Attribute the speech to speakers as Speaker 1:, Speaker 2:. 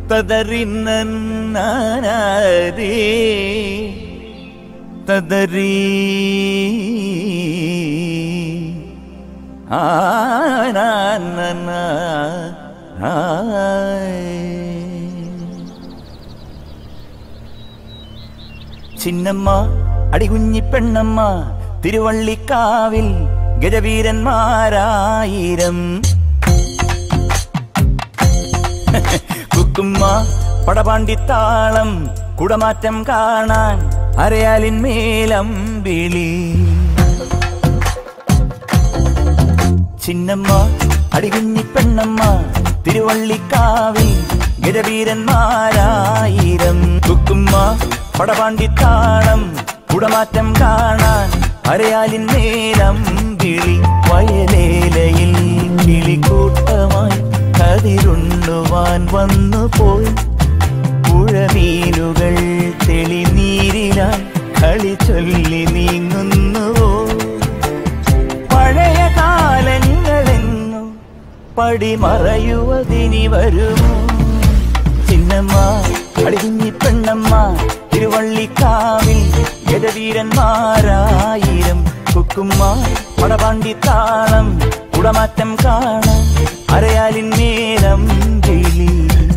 Speaker 1: തദറിന്നേ തദരീ ചിന്നമ്മ അടികുഞ്ഞി പെണ്ണമ്മ തിരുവള്ളിക്കാവിൽ ഗജവീരന്മാരായിരം കുക്കുമ്മ പടപാണ്ടിത്താളം കുടമാറ്റം കാണാൻ അരയാലിൻ മേലം വിളി ചിന്നമ്മ അടികുഞ്ഞി പെണ്ണമ്മ തിരുവള്ളിക്കാവിൽ ഗജവീരന്മാരായിരം കുക്കുമ്മ പടപാണ്ടിത്താളം കുടമാറ്റം കാണാൻ അരയാലിൻ നേരം വിളി വയലേലയിൽ കിളിക്കൂട്ടമായി കതിരുണ്ണുവാൻ വന്നു പോയി പുഴമീനുകൾ തെളിനീരിലായി കളി ചൊല്ലി നീങ്ങുന്നുവോ പഴയ കാലങ്ങളെങ്ങും പടിമറയുവതിനി വരുമോ ചിന്നമ്മ അടിഞ്ഞി പെണ്ണമ്മ തിരുവള്ളിക്കാവിൽ ഗജവീരന്മാരായിരം കുക്കുമ്മ പടപാണ്ടി താളം കുടമാറ്റം കാണാൻ അരയാലിൻ നേരം കിളി